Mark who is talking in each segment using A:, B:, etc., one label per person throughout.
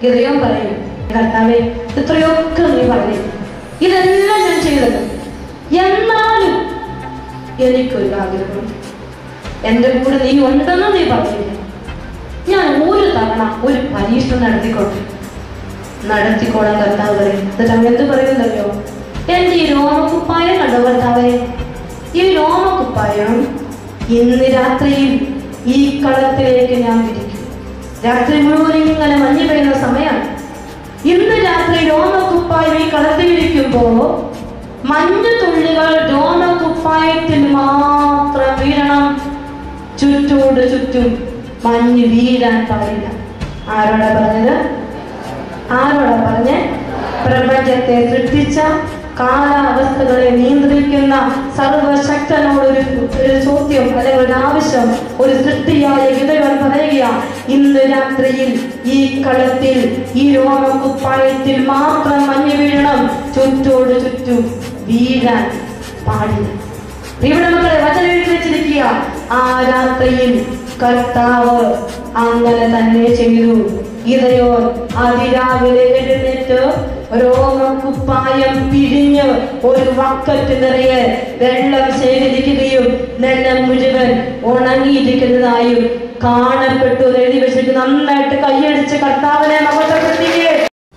A: ഗിതയോൻ പറയും കർത്താവെ ഇത്രയൊക്കെ നീ പറഞ്ഞു ഇതെല്ലാം ഞാൻ ചെയ്തത് എന്നാലും എനിക്കൊരു ആഗ്രഹം എൻ്റെ കൂടെ നീ ഉണ്ടെന്ന് നീ പറഞ്ഞില്ല ഞാൻ ഒരു തവണ ഒരു പരീക്ഷണം നടത്തിക്കോട്ടെ നടത്തിക്കോളാൻ കർത്താവ് പറയും എന്നിട്ട് അവൻ എന്ത് പറയുന്നറിയോ എൻ്റെ ഈ രോമക്കുപ്പായം കണ്ടോ കർത്താവെ ഈ രോമക്കുപ്പായം ഇന്ന് രാത്രിയിൽ ഈ കളത്തിലേക്ക് ഞാൻ വിരിക്കും രാത്രി മുഴുവൻ ഇങ്ങനെ മഞ്ഞ് പെയ്യുന്ന സമയമാണ് ഇന്ന് രാത്രി രോമക്കുപ്പായം ഈ കളത്തിൽ വിരിക്കുമ്പോ മഞ്ഞ് തുള്ളികൾ രോമക്കുപ്പായത്തിൽ മാത്രം വീഴണം ചുറ്റോട് ചുറ്റും മഞ്ഞ് വീഴാൻ പാടില്ല ആരോടാ പറഞ്ഞത് ആരോടാ പറഞ്ഞ് പ്രപഞ്ചത്തെ സൃഷ്ടിച്ച കാലാവസ്ഥകളെ നിയന്ത്രിക്കുന്ന സർവശക്തനോട് ഒരു ഒരു ചോദ്യം അല്ലെങ്കിൽ ഒരു ആവശ്യം ഒരു സൃഷ്ടിയായ ഇതവൻ പറയുക ഇന്ന് രാത്രിയിൽ ഈ കളത്തിൽ ഈ രോമക്കുപ്പായത്തിൽ മാത്രം മഞ്ഞ് വീഴണം ചുറ്റോട് ചുറ്റും വീഴാൻ പാടില്ല ഇവിടെ മക്കളെ വചനം എഴുതി വെച്ചിരിക്കുക ആ രാത്രിയിൽ കർത്താവ് അങ്ങനെ തന്നെ ചെയ്തു ഇതയോ അതിരാവിലെ എഴുന്നേറ്റ് രോമക്കുപ്പായം പിരിഞ്ഞ് ഒരു വക്കറ്റ് നിറയെ വെള്ളം ശേഖരിക്കുകയും നെല്ലം മുഴുവൻ ഉണങ്ങിയിരിക്കുന്നതായും കാണപ്പെട്ടു എന്ന് എഴുതി വെച്ചിട്ട് നന്നായിട്ട് കൈയടിച്ച് കർത്താവിനെ മഹത്വപ്പെടുത്തിയേ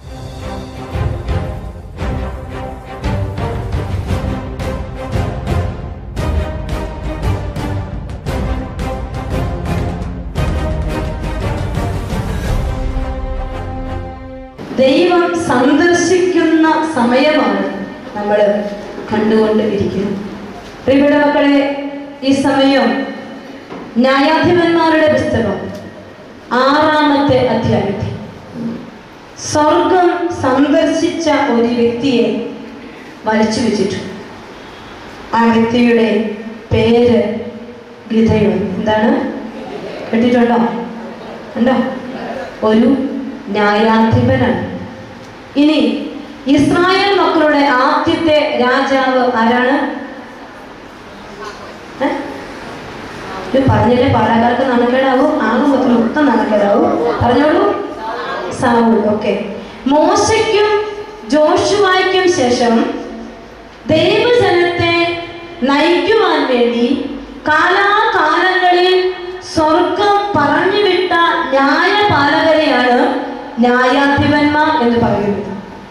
A: ദൈവം സന്ദർശിക്കുന്ന സമയമാണ് നമ്മൾ കണ്ടുകൊണ്ട് ഇരിക്കുന്നത് പ്രിയപ്പെട്ട മക്കളെ ഈ സമയം ന്യായാധിപന്മാരുടെ പുസ്തകം ആറാമത്തെ അധ്യായത്തിൽ സ്വർഗം സന്ദർശിച്ച ഒരു വ്യക്തിയെ വരച്ചു വെച്ചിട്ടുണ്ട് ആ വ്യക്തിയുടെ പേര് ഗിതയോൻ എന്താണ് കേട്ടിട്ടുണ്ടോ ഉണ്ടോ ഒരു ന്യായാധിപനാണ് ഇനി ഇസ്രായേൽ മക്കളുടെ ആദ്യത്തെ രാജാവ് ആരാണ് ഏ? ഇത് പറഞ്ഞില്ലേ പാലാകാർക്ക് നാണക്കേടാവും ആകും മൊത്തം മൊത്തം നാണക്കേടാവും പറഞ്ഞോളൂ സാവൂൾ ഓക്കെ മോശയ്ക്കും ജോഷുവായ്ക്കും ശേഷം ദൈവജനത്തെ നയിക്കുവാൻ വേണ്ടി കാലാകാലങ്ങളിൽ സ്വർഗം പറഞ്ഞുവിട്ട ന്യായപാലകരെയാണ് ന്യായാധിപന്മാർ എന്ന് പറയുന്നത്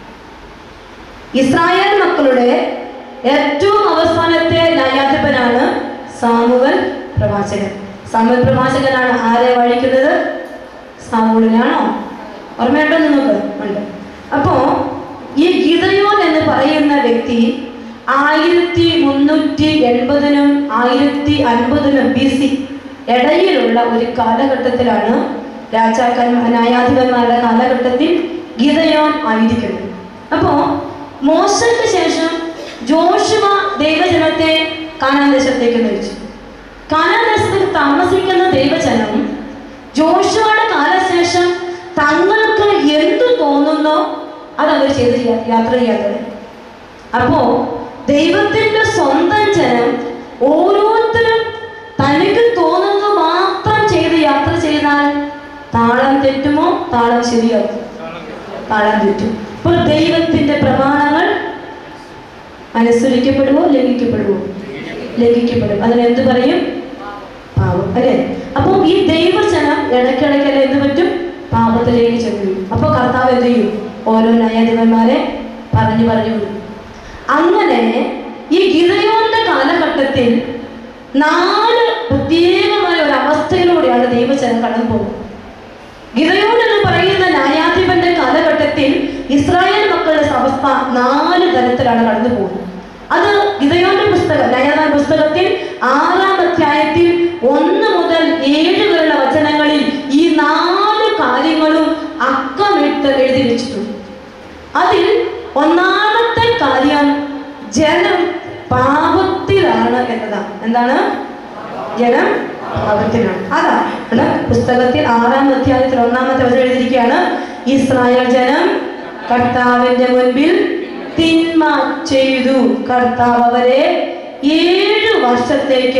A: ഇസ്രായേൽ മക്കളുടെ ഏറ്റവും അവസാനത്തെ ന്യായാധിപനാണ് സാമുവൽ പ്രവാചകൻ സാമുവൽ പ്രവാചകനാണ് ആരെ വഴിക്കുന്നത് സാമുവലിനാണോ ഓർമ്മയുണ്ടോ നിങ്ങൾക്ക് ഉണ്ട് അപ്പോ ഈ ഗിതയോൻ എന്ന് പറയുന്ന വ്യക്തി ആയിരത്തി മുന്നൂറ്റി എൺപതിനും ആയിരത്തി അൻപതിനും ബി സി ഇടയിലുള്ള ഒരു കാലഘട്ടത്തിലാണ് രാജാക്കന്മാർ ന്യായാധിപന്മാരുടെ കാലഘട്ടത്തിൽ ഗിതയോൻ ആയിരിക്കുന്നത് അപ്പോ മോശയ്ക്ക് ശേഷം ജോഷുവ ദൈവജനത്തെ കാനാൻ ദേശത്തേക്ക് നയിച്ചു കാനാൻ ദേശത്തിൽ താമസിക്കുന്ന ദൈവജനം ജോഷുവയുടെ കാലശേഷം തങ്ങൾക്ക് എന്തു തോന്നുന്നോ അത് അവർ ചെയ്ത് യാ- യാത്ര ചെയ്യാത്തത് അപ്പോ ദൈവത്തിന്റെ സ്വന്തം ജനം ഓരോരുത്തരും തനിക്ക് തോന്നുന്നത് മാത്രം ചെയ്ത് യാത്ര ചെയ്താൽ താളം തെറ്റുമോ താളം ശരിയാക്കും താളം തെറ്റും അപ്പോൾ ദൈവത്തിന്റെ പ്രമാണങ്ങൾ അനുസരിക്കപ്പെടുമോ ലംഘിക്കപ്പെടുമോ ലംഘിക്കപ്പെടും അതിന് എന്ത് പറയും പാപം അല്ലേ അപ്പോൾ ഈ ദൈവജനം ഇടയ്ക്കിടയ്ക്കല്ലേ എന്ത് പറ്റും പാപത്തിലേക്ക് ചെന്നു അപ്പോൾ കർത്താവ് എന്ത് ചെയ്യും ഓരോ ന്യായാധിപന്മാരെ പറഞ്ഞു പറഞ്ഞു വിടും അങ്ങനെ ഈ ഗിതയോന്റെ കാലഘട്ടത്തിൽ നാല് പ്രത്യേകമായ ഒരു അവസ്ഥയിലൂടെയാണ് ദൈവജനം കടന്നു പോകുന്നത് ഗിതയോൻ എന്ന് പറയുന്ന ന്യായാധിപന്റെ കാലഘട്ടത്തിൽ ഇസ്രായേൽ മക്കളുടെ അവസ്ഥ നാല് തരത്തിലാണ് കടന്നു പോകുന്നത് അത് ഗിതയോന്റെ പുസ്തകം ന്യായാധിപ പുസ്തകത്തിൽ ആറാം അധ്യായത്തിൽ ഒന്ന് മുതൽ ഏഴ് വരെയുള്ള വചനങ്ങളിൽ ഈ നാല് കാര്യങ്ങളും അക്കമിട്ട് എഴുതി വെച്ചിട്ടുണ്ട് അതിൽ ഒന്നാമത്തെ കാര്യം ജനം പാപത്തിലാണ് എന്നതാണ് എന്താണ് ജനം പാപത്തിലാണ് അതാണ് പുസ്തകത്തിൽ ആറാം അധ്യായത്തിൽ ഒന്നാമത്തെ വചനം എഴുതിയിരിക്കുകയാണ് ഇസ്രായേൽ ജനം കർത്താവിന്റെ മുൻപിൽ തിന്മ ചെയ്തു കർത്താവ് അവരെ ഏഴു വർഷത്തേക്ക്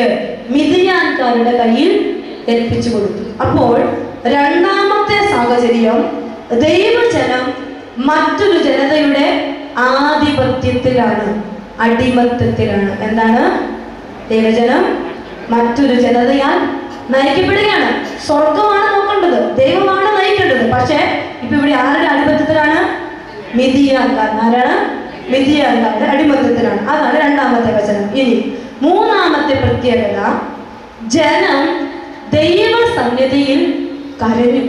A: മിതിയാൻകാരുടെ കയ്യിൽ ഏൽപ്പിച്ചു കൊടുത്തു അപ്പോൾ രണ്ടാമത്തെ സാഹചര്യം ദൈവജനം മറ്റൊരു ജനതയുടെ ആധിപത്യത്തിലാണ് അടിമത്തത്തിലാണ് എന്താണ് ദൈവജനം മറ്റൊരു ജനതയാൽ നയിക്കപ്പെടുകയാണ് സ്വർഗമാണ് നോക്കേണ്ടത് ദൈവമാണ് നയിക്കേണ്ടത് പക്ഷേ ഇപ്പൊ ഇവിടെ ആരുടെ അടിമത്തത്തിലാണ് മിതിയാൻകാർ ആരാണ് മിതിയാൻകാരുടെ അടിമത്തത്തിലാണ് അതാണ് രണ്ടാമത്തെ വചനം ഇനി മൂന്നാമത്തെ പ്രത്യേകത ജനം ദൈവസന്നിധിയിൽ കരഞ്ഞു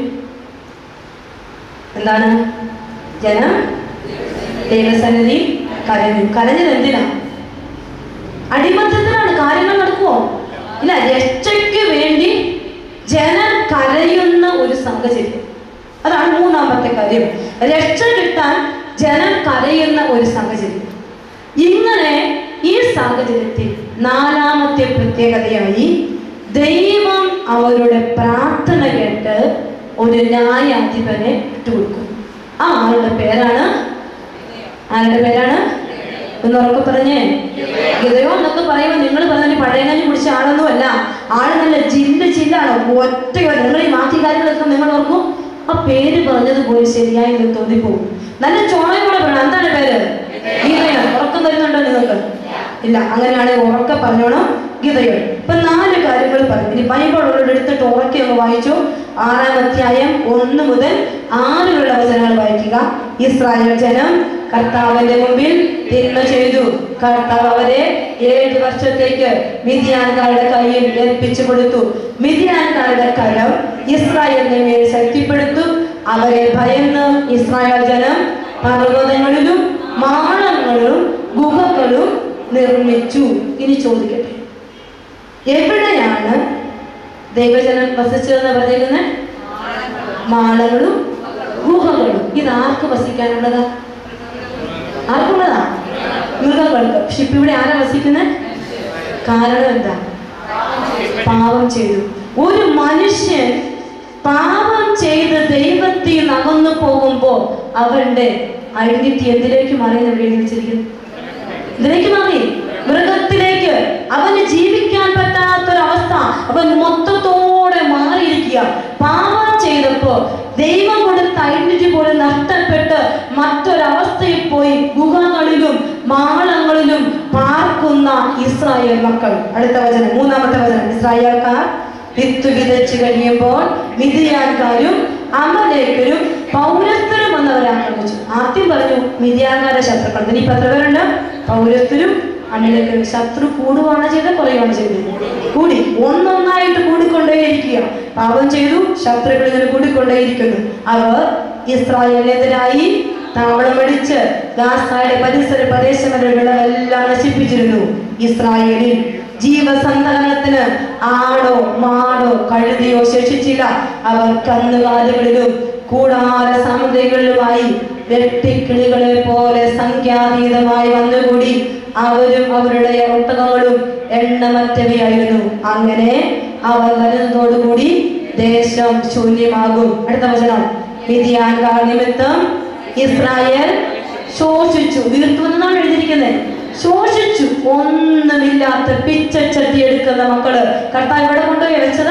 A: എന്താണ് ജനം ദൈവസന്നിധി കരഞ്ഞു കരഞ്ഞത് എന്തിനാ അടിമത്തത്തിലാണ് കാര്യങ്ങൾ നടക്കുമോ ഇല്ല രക്ഷയ്ക്ക് വേണ്ടി ജനം കരയുന്ന ഒരു സാഹചര്യം അതാണ് മൂന്നാമത്തെ കാര്യം രക്ഷ കിട്ടാൻ ജനം കരയുന്ന ഒരു സാഹചര്യം ഇങ്ങനെ ഈ സാഹചര്യത്തിൽ നാലാമത്തെ പ്രത്യേകതയായി ദൈവം അവരുടെ പ്രാർത്ഥന കേട്ട് ഒരു ന്യായാധിപനെ ഇട്ടുകൊടുക്കും ആ ആളുടെ പേരാണ് ആരുടെ പേരാണ് ഒന്ന് ഉറക്കെ പറഞ്ഞേ ഗതയോ എന്നൊക്കെ പറയുമ്പോൾ നിങ്ങൾ പറഞ്ഞ പഴയങ്ങാനി പിടിച്ച ആളൊന്നും അല്ല ആള് നല്ല ജില്ല ചില്ലാണ് ഒറ്റ നിങ്ങൾ ഈ ബാക്കി കാര്യങ്ങളൊക്കെ നിങ്ങൾ ഓർക്കും ആ പേര് പറഞ്ഞത് പോയി ശരിയായി എന്ന് തോന്നിപ്പോകും നല്ല ചോണയോടെ പറയണം എന്താണ് പേര് ഗീതയോ ഉറക്കം തരുന്നുണ്ടോ നിങ്ങൾക്ക് ഇല്ല അങ്ങനെയാണെങ്കിൽ ഉറക്കെ പറഞ്ഞോണം ഗീതയോ ഇപ്പൊ നാല് കാര്യങ്ങൾ പറഞ്ഞു ഇനി ബൈബിൾ ഉള്ളവരുടെ എടുത്തിട്ട് ഉറക്കെ ഒന്ന് വായിച്ചു ആറാം അധ്യായം ഒന്ന് മുതൽ ആറിലുള്ള വചനങ്ങൾ വായിക്കുക ഇസ്രായേൽ ജനം കർത്താവിന്റെ മുമ്പിൽ തിന്മ ചെയ്തു കർത്താവ് അവരെ ഏഴ് വർഷത്തേക്ക് മിതിയാൻകാരുടെ കയ്യിൽ ഏൽപ്പിച്ചു കൊടുത്തു മിതിയാൻകാരുടെ കരം ഇസ്രായേലിനെ മേൽ ശക്തിപ്പെടുത്തു അവരെ ഭയന്ന് ഇസ്രായേൽ ജനം പർവ്വതങ്ങളിലും മാളങ്ങളും ഗുഹകളും നിർമ്മിച്ചു ഇനി ചോദിക്കട്ടെ എവിടെയാണ് ദൈവജനം വസിച്ചതെന്ന് പറഞ്ഞിരുന്നത് മാളങ്ങളും ഗുഹകളും ഇത് ആർക്ക് വസിക്കാനുള്ളതാ ആർക്കുള്ളതാ മൃഗങ്ങൾക്ക് പക്ഷെ ഇപ്പൊ ഇവിടെ ആരാ വസിക്കുന്നത് കാരണം എന്താ പാപം ചെയ്തു ഒരു മനുഷ്യൻ പാപം ചെയ്ത് ദൈവത്തിൽ നിന്ന് അകന്നു പോകുമ്പോ അവന്റെ ഐഡന്റിറ്റി എന്തിലേക്ക് മാറി എന്ന് എഴുതി വെച്ചിരിക്കുന്നു ഇതിലേക്ക് മാറി മൃഗത്തിലേക്ക് അവന് ജീവിക്കാൻ പറ്റാത്തൊരവസ്ഥ അവൻ മൊത്തത്തോടെ മാറിയിരിക്കുക പാപം ചെയ്തപ്പോ ദൈവം കൊടുത്ത ഐഡന്റിറ്റി പോലും നഷ്ടപ്പെട്ട് മറ്റൊരവസ്ഥയിൽ പോയി ഗുഹകളിലും മാളങ്ങളിലും പാർക്കുന്ന ഇസ്രായേൽ മക്കൾ അടുത്ത വചനം മൂന്നാമത്തെ വചനം ഇസ്രായേൽക്കാർ വിത്ത് വിതച്ച് കഴിയുമ്പോൾ മിതിയാൻകാരും അമലേക്കരും പൗരസ്ഥരും വന്നവരെ ആക്രമിച്ചു ആദ്യം പറഞ്ഞു മിതിയാൻകാരെ ശത്രുക്കൾ ഇതിന് ഇപ്പൊ എത്ര പേരുണ്ട് പൗരസ്ഥരും അമലേക്കരും ശത്രു കൂടുകയാണ് ചെയ്തത് കുറയുകയാണ് ചെയ്തത് കൂടി ഒന്നൊന്നായിട്ട് കൂടിക്കൊണ്ടേയിരിക്കുക പാപം ചെയ്തു ശത്രുക്കൾ ഇങ്ങനെ കൂടിക്കൊണ്ടേയിരിക്കുന്നു അവർ ഇസ്രായേലിനെതിരായി താവളമടിച്ച് ഗാസായുടെ പരിസര പ്രദേശങ്ങളുടെ വിളവെല്ലാം നശിപ്പിച്ചിരുന്നു ഇസ്രായേലിൽ ജീവസന്ധാരണത്തിന് ആടോ മാടോ കഴുതിയോ ശേഷിച്ചില്ല അവർ കന്നുകാലികളിലും കൂടാര സാമഗ്രികളിലുമായി വെട്ടിക്കിളികളെ പോലെ സംഖ്യാതീതമായി വന്നുകൂടി അവരും അവരുടെ ഒട്ടകങ്ങളും എണ്ണമറ്റവയായിരുന്നു അങ്ങനെ അവർ വരുന്നതോടുകൂടി ദേശം ശൂന്യമാകും അടുത്ത വചനം മിതിയാൻകാർ നിമിത്തം ഇസ്രായേൽ ശോഷിച്ചു വീർത്തു എന്നാണ് എഴുതിയിരിക്കുന്നത് ശോഷിച്ചു ഒന്നുമില്ലാത്ത പിച്ചച്ചട്ടി എടുക്കുന്ന മക്കള് കർത്താവ് ഇവിടെ കൊണ്ടുപോയി വെച്ചത്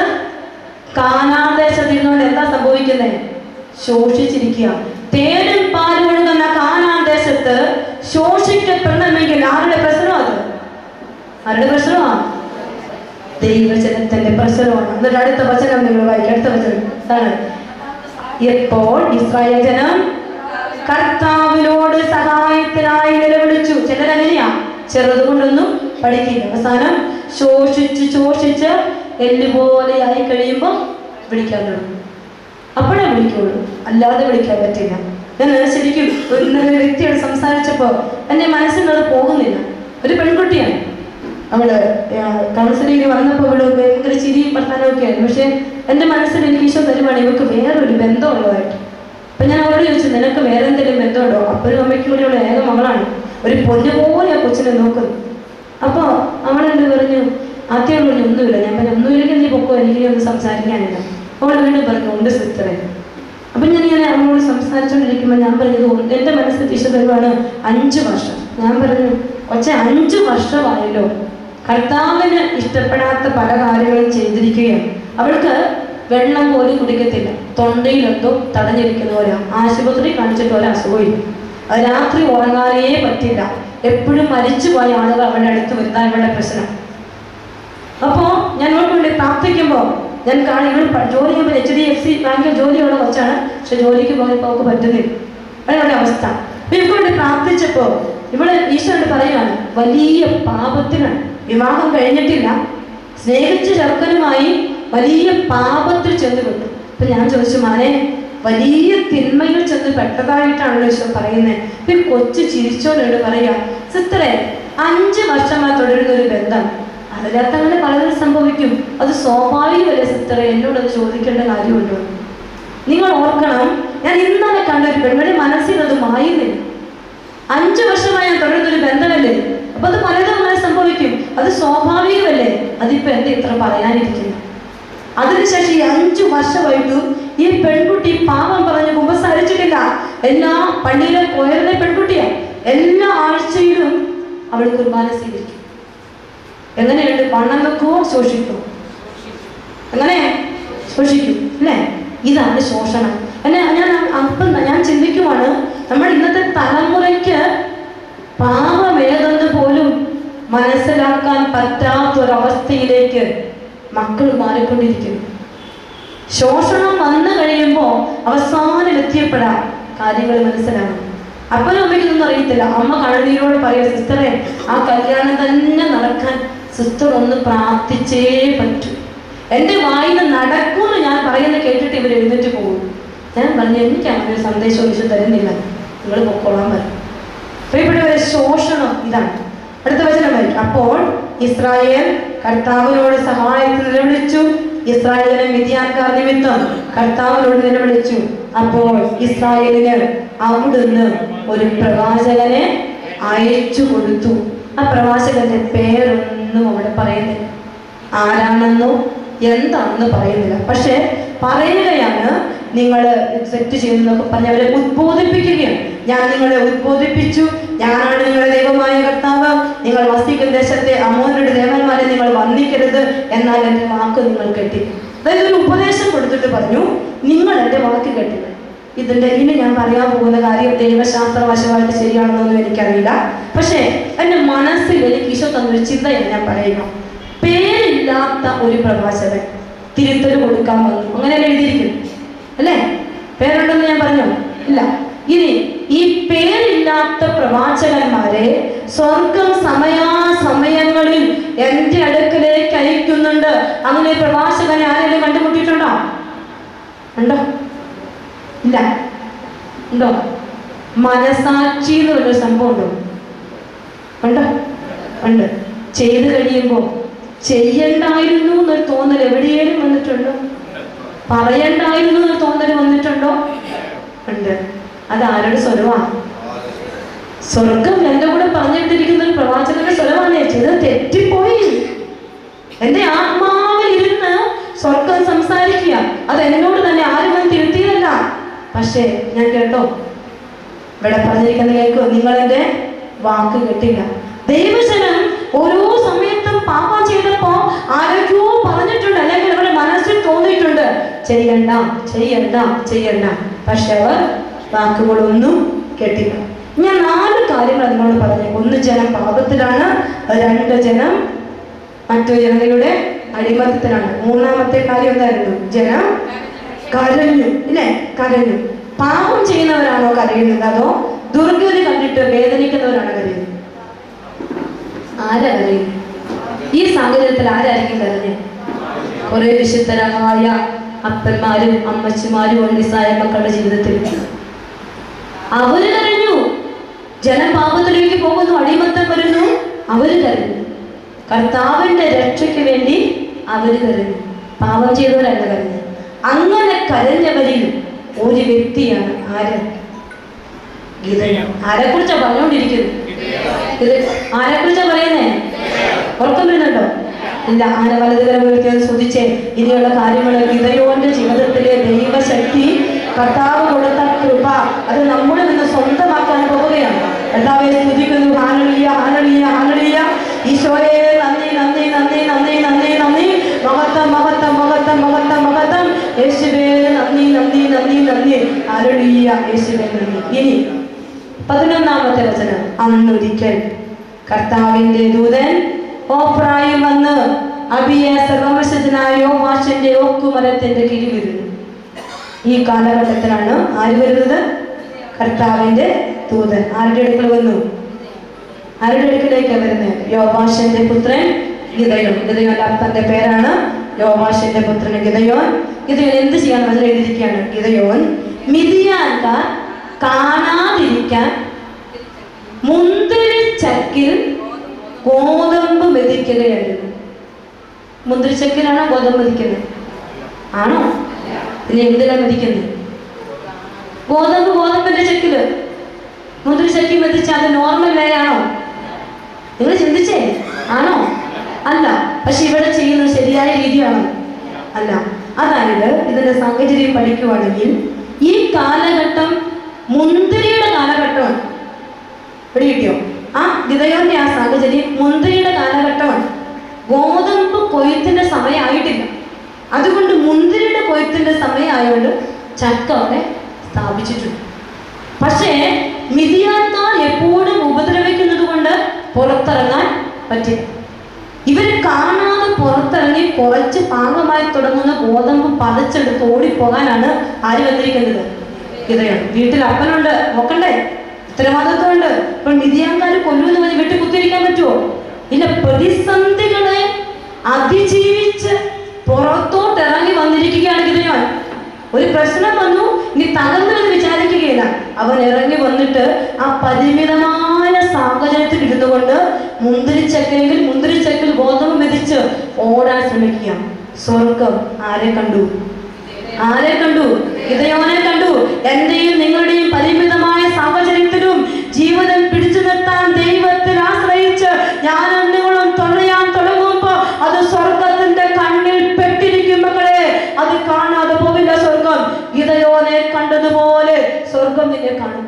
A: കാനാദേശത്ത് ഇരുന്നുകൊണ്ട് എന്താ സംഭവിക്കുന്നത് ശോഷിച്ചിരിക്കുക തേനും പാലും ഒഴുകുന്ന കാനാദേശത്ത് ശോഷിക്കപ്പെടണമെങ്കിൽ ആരുടെ പ്രശ്നം അത് ആരുടെ പ്രശ്നമാണ് ദൈവജനത്തിന്റെ പ്രശ്നമാണ് എന്നിട്ട് അടുത്ത വചനം നിങ്ങൾ വായിക്കും അടുത്ത വചനം എന്താണ് എപ്പോൾ ഇസ്രായേൽ ജനം കർത്താവിനോട് സഹായത്തിനായി നിലവിളിച്ചു ചിലരങ്ങനെയാ ചെറുത് കൊണ്ടൊന്നും പഠിക്കില്ല അവസാനം ശോഷിച്ച് ശോഷിച്ച് എല്ലുപോലെ ആയി കഴിയുമ്പോൾ വിളിക്കാൻ തുടങ്ങും അപ്പോഴേ വിളിക്കുള്ളൂ അല്ലാതെ വിളിക്കാൻ പറ്റില്ല ഞാൻ ശരിക്കും ഒരു ഇന്നലെ ഒരു വ്യക്തിയോട് സംസാരിച്ചപ്പോൾ എൻ്റെ മനസ്സിനത് പോകുന്നില്ല ഒരു പെൺകുട്ടിയാണ് അവള് കൗൺസിലിംഗ് വന്നപ്പോൾ അവള് ഭയങ്കര ചിരിയും വർത്താനമൊക്കെ ആയിരുന്നു പക്ഷെ എൻ്റെ മനസ്സിൽ എനിക്ക് ഈശോ തരുവാണ് ഇവർക്ക് വേറൊരു ബന്ധമുള്ളതായിട്ട് അപ്പൊ ഞാൻ അവരോട് ചോദിച്ചു നിനക്ക് വേറെ എന്തെങ്കിലും ബന്ധമുണ്ടോ അപ്പനും അമ്മയ്ക്കും കൂടിയുള്ള ഏക മകളാണ് ഒരു പൊന്നു പോലെ ആ കൊച്ചിനെ നോക്കുന്നു അപ്പൊ അവളെന്ത് പറഞ്ഞു ആദ്യം പറഞ്ഞു ഒന്നുമില്ല ഞാൻ പറഞ്ഞു ഒന്നുമില്ലെങ്കിൽ നീ പൊക്കോ എനിക്ക് ഒന്നും സംസാരിക്കാനില്ല അവൾ വീണ്ടും പറഞ്ഞു ഉണ്ട് സിസ്റ്ററെ അപ്പൊ ഞാൻ ഇങ്ങനെ അവളോട് സംസാരിച്ചുകൊണ്ടിരിക്കുമ്പോൾ ഞാൻ പറഞ്ഞത് ഒന്ന് എൻ്റെ മനസ്സിൽ ദിശ തരുവാണ് അഞ്ച് വർഷം ഞാൻ പറഞ്ഞു കൊച്ചെ അഞ്ച് വർഷമായല്ലോ കർത്താവിന് ഇഷ്ടപ്പെടാത്ത പല കാര്യങ്ങളും ചെയ്തിരിക്കുകയാണ് അവൾക്ക് വെള്ളം പോലും കുടിക്കത്തില്ല തൊണ്ടയിലെന്തോ തടഞ്ഞിരിക്കുന്ന പോലെ ആശുപത്രി കാണിച്ചിട്ട് ഒരു അസുഖമില്ല അത് രാത്രി ഉറങ്ങാനേ പറ്റില്ല എപ്പോഴും മരിച്ചുപോയ ആളുകൾ അവരുടെ അടുത്ത് വരുന്ന ഇവരുടെ പ്രശ്നം അപ്പോ ഞാൻ ഇവർക്ക് വേണ്ടി പ്രാർത്ഥിക്കുമ്പോൾ ഞാൻ കാണും ഇവൾ പ- ജോലി ചെയ്യുമ്പോൾ എച്ച് ഡി എഫ് സി ബാങ്കിൽ ജോലിയുള്ള കൊച്ചാണ് പക്ഷെ ജോലിക്ക് പോയപ്പോൾ അവർക്ക് പറ്റുന്നില്ല അതാണ് അവസ്ഥ അപ്പൊ ഇവർക്ക് വേണ്ടി പ്രാർത്ഥിച്ചപ്പോ ഇവള് ഈശോയോട് പറയാണ് വലിയ പാപത്തിനാണ് വിവാഹം കഴിഞ്ഞിട്ടില്ല സ്നേഹിച്ച ചെറുക്കനുമായി വലിയ പാപത്തിൽ ചെന്ന് പെട്ടു അപ്പൊ ഞാൻ ചോദിച്ചു മാനെ വലിയ തിന്മയിൽ ചെന്ന് പെട്ടതായിട്ടാണല്ലോ ഈശോ പറയുന്നത് ഇപ്പൊ ഈ കൊച്ചു ചിരിച്ചോനോട് പറയാ സിസ്റ്ററെ അഞ്ച് വർഷമായി തുടരുന്ന ഒരു ബന്ധം അതിനകത്ത് അങ്ങനെ പലതും സംഭവിക്കും അത് സ്വാഭാവികമല്ലേ സിസ്റ്ററെ എന്നോട് അത് ചോദിക്കേണ്ട കാര്യമുണ്ടോ നിങ്ങൾ ഓർക്കണം ഞാൻ ഇന്നലെ കണ്ട ഒരു പെൺകുട്ടി മനസ്സിൽ അത് മായുന്നില്ല അഞ്ചു വർഷമായി ഞാൻ തുടരുന്ന ഒരു ബന്ധമല്ലേ അപ്പൊ അത് പലതും അങ്ങനെ സംഭവിക്കും അത് സ്വാഭാവികമല്ലേ അതിപ്പോ എന്താ ഇത്ര പറയാനിരിക്കുന്നു അതിനുശേഷം ഈ അഞ്ചു വർഷമായിട്ടും ഈ പെൺകുട്ടി പാപം പറഞ്ഞ് കുമ്പസാരിച്ചിട്ടില്ല എല്ലാ പള്ളിയിലെ പോയറിലെ പെൺകുട്ടിയാ എല്ലാ ആഴ്ചയിലും അവൾ കുർബാന സ്വീകരിക്കും എങ്ങനെയുണ്ട് വണ്ണം വെക്കുവോ ശോഷിക്കുമോ എങ്ങനെ ശോഷിക്കും അല്ലേ ഇതാണ് ശോഷണം എന്നെ ഞാൻ അപ്പം ഞാൻ ചിന്തിക്കുവാണ് നമ്മൾ ഇന്നത്തെ തലമുറയ്ക്ക് പാപമേതെന്ന് പോലും മനസ്സിലാക്കാൻ പറ്റാത്തൊരവസ്ഥയിലേക്ക് മക്കൾ മാറിക്കൊണ്ടിരിക്കുന്നു ശോഷണം വന്നു കഴിയുമ്പോൾ അവസാനം എത്തിയപ്പോഴാ കാര്യങ്ങൾ മനസ്സിലാകും അപ്പനും അമ്മയ്ക്കൊന്നും അറിയത്തില്ല അമ്മ കണ്ണുനീരോട് പറയും സിസ്റ്ററെ ആ കല്യാണം തന്നെ നടക്കാൻ സിസ്റ്റർ ഒന്ന് പ്രാർത്ഥിച്ചേ പറ്റൂ എൻ്റെ വായിന്ന് നടക്കൂന്ന് ഞാൻ പറയുന്നത് കേട്ടിട്ട് ഇവർ എഴുന്നേറ്റ് പോകും ഞാൻ പറഞ്ഞു എനിക്ക് അങ്ങനെ ഒരു സന്ദേശം ഈശോ തരുന്നില്ല നിങ്ങൾ പൊക്കോളാൻ പറയും പ്രിയപ്പെട്ടവരെ ശോഷണം ഇതാണ് അടുത്ത വചനം വരും അപ്പോൾ ഇസ്രായേൽ കർത്താവിനോട് സഹായത്തിന് നിലവിളിച്ചു ഇസ്രായേലിനെ മിഥ്യാൻകാർ നിമിത്തം കർത്താവിനോട് നിലവിളിച്ചു അപ്പോൾ ഇസ്രായേലിന് അവിടുന്ന് ഒരു പ്രവാചകനെ അയച്ചു കൊടുത്തു ആ പ്രവാചകന്റെ പേരൊന്നും അവിടെ പറയുന്നില്ല ആരാണെന്നോ എന്താണെന്ന് പറയുന്നില്ല പക്ഷെ പറയുകയാണ് നിങ്ങൾ സെറ്റ് ചെയ്യുന്നൊക്കെ പറഞ്ഞ് അവരെ ഉദ്ബോധിപ്പിക്കുകയാണ് ഞാൻ നിങ്ങളെ ഉദ്ബോധിപ്പിച്ചു ഞാനാണ് നിങ്ങളുടെ ദൈവമായ കർത്താവ് നിങ്ങൾ വസിക്കുന്ന ദേശത്തെ അമോനരുടെ ദേവന്മാരെ നിങ്ങൾ വന്ദിക്കരുത് എന്നാൽ എൻ്റെ വാക്ക് നിങ്ങൾ കെട്ടി അതായത് ഒരു ഉപദേശം കൊടുത്തിട്ട് പറഞ്ഞു നിങ്ങൾ എൻ്റെ വാക്ക് കെട്ടില്ല ഇതിന്റെ ഇനി ഞാൻ പറയാൻ പോകുന്ന കാര്യം ദൈവശാസ്ത്രവശമായിട്ട് ശരിയാണെന്നൊന്നും എനിക്കറിയില്ല പക്ഷേ എൻ്റെ മനസ്സിൽ എനിക്ക് ഈശോ തന്നൊരു ചിന്തയാണ് ഞാൻ പറയുക പേരില്ലാത്ത ഒരു പ്രഭാഷകൻ തിരുത്തൽ കൊടുക്കാൻ വന്നു അങ്ങനെയല്ലേ എഴുതിയിരിക്കും അല്ലേ പേരുണ്ടെന്ന് ഞാൻ പറഞ്ഞു ഇല്ല ഇനി ഈ പേരില്ലാത്ത പ്രവാചകന്മാരെ സ്വർഗം സമയാസമയങ്ങളിൽ എന്റെ അടുക്കലേക്ക് അയക്കുന്നുണ്ട് അങ്ങനെ ഒരു പ്രവാചകനെ ആരെങ്കിലും കണ്ടുമുട്ടിയിട്ടുണ്ടോ ഉണ്ടോ ഇല്ല ഉണ്ടോ മനസാക്ഷി എന്ന് പറഞ്ഞൊരു സംഭവം ഉണ്ടോ ഉണ്ടോ ഉണ്ട് ചെയ്ത് കഴിയുമ്പോൾ ചെയ്യണ്ടായിരുന്നു എന്നൊരു തോന്നൽ എവിടെയേലും വന്നിട്ടുണ്ടോ പറയണ്ടായിരുന്നു എന്നൊരു തോന്നൽ വന്നിട്ടുണ്ടോ ഉണ്ട് അത് ആരുടെ സ്വരമാണ് സ്വർഗം എന്റെ കൂടെ പറഞ്ഞിട്ടിരിക്കുന്ന ഒരു പ്രവാചകന്റെ സ്വരമാണ് ചെയ്ത് തെറ്റിപ്പോയി എന്റെ ആത്മാവിൽ ഇരുന്ന് സ്വർഗം സംസാരിക്കുക അത് എന്നോട് തന്നെ ആരും വന്ന് തിരുത്തിയതല്ല പക്ഷേ ഞാൻ കേട്ടോ ഇവിടെ പറഞ്ഞിരിക്കുന്ന കേൾക്കോ നിങ്ങൾ എന്റെ വാക്ക് കേട്ടില്ല ദൈവജനം ഓരോ സമയത്തും പാപം ചെയ്തപ്പോ ആരൊക്കെയോ പറഞ്ഞിട്ടുണ്ട് അല്ലെങ്കിൽ അവരുടെ മനസ്സിൽ തോന്നിയിട്ടുണ്ട് ചെയ്യണ്ട ചെയ്യണ്ട ചെയ്യണ്ട പക്ഷെ അവർ വാക്കുകളൊന്നും കേട്ടില്ല ഞാൻ നാല് കാര്യങ്ങൾ നിങ്ങളോട് പറഞ്ഞു ഒന്ന് ജനം പാപത്തിലാണ് രണ്ട് ജനം മറ്റു ജനതയുടെ അടിമത്തത്തിലാണ് മൂന്നാമത്തെ കാര്യം എന്തായിരുന്നു ജനം കരഞ്ഞു ഇല്ലേ കരഞ്ഞു പാപം ചെയ്യുന്നവരാണോ കരയുന്നത് അതോ ദുർഗതി കണ്ടിട്ട് വേദനിക്കുന്നവരാണോ കരയുന്നത് ആരാ കരയുന്നത് ഈ സാഹചര്യത്തിൽ ആരായിരിക്കും കരഞ്ഞത് കുറെ വിശുദ്ധരായ അപ്പന്മാരും അമ്മച്ചിമാരും ഒന്നിസായ മക്കളുടെ ജീവിതത്തിൽ അവര് കരഞ്ഞു ജനപാപത്തിലേക്ക് പോകുന്നു അടിമത്തം വരുന്നു അവര് കരഞ്ഞു കർത്താവിന്റെ രക്ഷയ്ക്ക് വേണ്ടി അവര് കരഞ്ഞു പാപം ചെയ്തവരല്ല കരഞ്ഞു അങ്ങനെ കരഞ്ഞവരിൽ ഒരു വ്യക്തിയാണ് ആര് ഗീതയാണ് ആരെ കുറിച്ചാ പറഞ്ഞുകൊണ്ടിരിക്കുന്നത് ഇത് ആരെ കുറിച്ചാ പറയുന്നേ ഉറക്കം വരുന്നുണ്ടോ ഇല്ല ആന വലതുകരം ഉയർത്തിയത് ശ്രദ്ധിച്ചേ ഇനിയുള്ള കാര്യങ്ങൾ ഗിതയോന്റെ ജീവിതത്തിലെ ദൈവശക്തി കർത്താവ് കൊടുത്ത കൃപ അത് നമ്മുടെ നിന്ന് സ്വന്തമാക്കാൻ പോവുകയാണ് കർത്താവെ സ്തുതിക്കുന്നു ഹാനളിയ ഹാനളിയ ഹാനളിയ ഈശോയെ നന്ദി നന്ദി നന്ദി നന്ദി നന്ദി നന്ദി മഹത്വം മഹത്വം മഹത്വം മഹത്വം മഹത്വം യേശുവേ നന്ദി നന്ദി നന്ദി നന്ദി അരുളിയ യേശുവേ നന്ദി ഇനി പതിനൊന്നാമത്തെ വചനം അന്നൊരിക്കൽ കർത്താവിന്റെ ദൂതൻ ഓപ്രായിൽ വന്ന് അബിയ സർവവശജനായ യോവാശന്റെ ഓക്കുമരത്തിന്റെ കീഴിലിരുന്നു ഈ കാലഘട്ടത്തിലാണ് ആര് വരുന്നത് കർത്താവിന്റെ ദൂതൻ ആരുടെ അടുക്കൽ വന്നു ആരുടെ അടുക്കലേക്ക് വരുന്നത് യോവാശന്റെ പുത്രൻ ഗിതയോൻ ഗിതയോന്റെ അപ്പന്റെ പേരാണ് യോവാശന്റെ പുത്രൻ ഗിതയോൻ ഗിതയോൻ എന്ത് ചെയ്യാൻ അതിൽ എഴുതിയിരിക്കുകയാണ് ഗിതയോൻ മിതിയാൻകാർ കാണാതിരിക്കാൻ മുന്തിരി ചക്കിൽ ഗോതമ്പ് മെതിക്കുകയായിരുന്നു മുന്തിരി ചക്കിലാണോ ഗോതമ്പ് മെതിക്കുന്നത് ആണോ ഇനി എന്തിനാ മെതിക്കുന്നത് ഗോതമ്പ് ഗോതമ്പിന്റെ ചക്കില് മുന്തിരി ചക്കി മെതിച്ച അത് നോർമൽ വേ ആണോ നിങ്ങൾ ചിന്തിച്ചേ ആണോ അല്ല പക്ഷെ ഇവിടെ ചെയ്യുന്നത് ശരിയായ രീതിയാണോ അല്ല അതായത് ഇതിന്റെ സാഹചര്യം പഠിക്കുവാണെങ്കിൽ ഈ കാലഘട്ടം മുന്തിരിയുടെ കാലഘട്ടമാണ് ഇവിടെ കിട്ടിയോ ആ ഗിതയോന്റെ ആ സാഹചര്യം മുന്തിരിയുടെ കാലഘട്ടമാണ് ഗോതമ്പ് കൊയ്ത്തിന്റെ സമയമായിട്ടില്ല അതുകൊണ്ട് മുന്തിരിയുടെ കൊയ്ത്തിന്റെ സമയമായതുകൊണ്ട് ചക്ക അവിടെ സ്ഥാപിച്ചിട്ടുണ്ട് പക്ഷേ മിതിയാത്താൻ എപ്പോഴും ഉപദ്രവിക്കുന്നത് കൊണ്ട് പുറത്തിറങ്ങാൻ പറ്റില്ല ഇവർ കാണാതെ പുറത്തിറങ്ങി കുറച്ച് പാകമായി തുടങ്ങുന്ന ഗോതമ്പ് പതച്ചെടുത്ത് ഓടിപ്പോകാനാണ് ആര് വന്നിരിക്കുന്നത് ഇതയാണ് വീട്ടിൽ അപ്പനുണ്ട് നോക്കണ്ടേ ഉത്തരവാദിത്വമുണ്ട് ഇപ്പൊ നിധിയാങ്കാർ കൊല്ലുമെന്ന് പറഞ്ഞ് വീട്ടിൽ കുത്തിരിക്കാൻ പറ്റുമോ ഇല്ല പ്രതിസന്ധികളെ അതിജീവിച്ച് പുറത്തോട്ട് ഇറങ്ങി വന്നിരിക്കുകയാണ് ഗിതയോൻ ഒരു പ്രശ്നം വന്നു ഇനി തകർന്നെന്ന് വിചാരിക്കുകയില്ല അവൻ ഇറങ്ങി വന്നിട്ട് ആ പരിമിതമായ സാഹചര്യത്തിൽ ഇരുന്നുകൊണ്ട് മുന്തിരിച്ചക്കെങ്കിൽ മുന്തിരിച്ചക്കിൽ ഗോതമ്പ് മെതിച്ച് ഓടാൻ ശ്രമിക്കുക സ്വർഗം ആരെ കണ്ടു ആരെ കണ്ടു ഇതയോനെ കണ്ടു എന്റെയും നിങ്ങളുടെയും പരിമിതമായ സാഹചര്യത്തിലും ജീവിതം പിടിച്ചു നിർത്താൻ ദൈവത്തിൽ ആശ്രയിച്ച് ഞാനും നിങ്ങളും തുഴയാൻ തുടങ്ങുമ്പോ അത് സ്വർഗത്തിന്റെ കണ്ണിൽ പെട്ടിരിക്കും മക്കളെ അത് കാണാതെ പോവില്ല സ്വർഗം ഇതയോനെ കണ്ടതുപോലെ സ്വർഗം നിന്നെ കാണും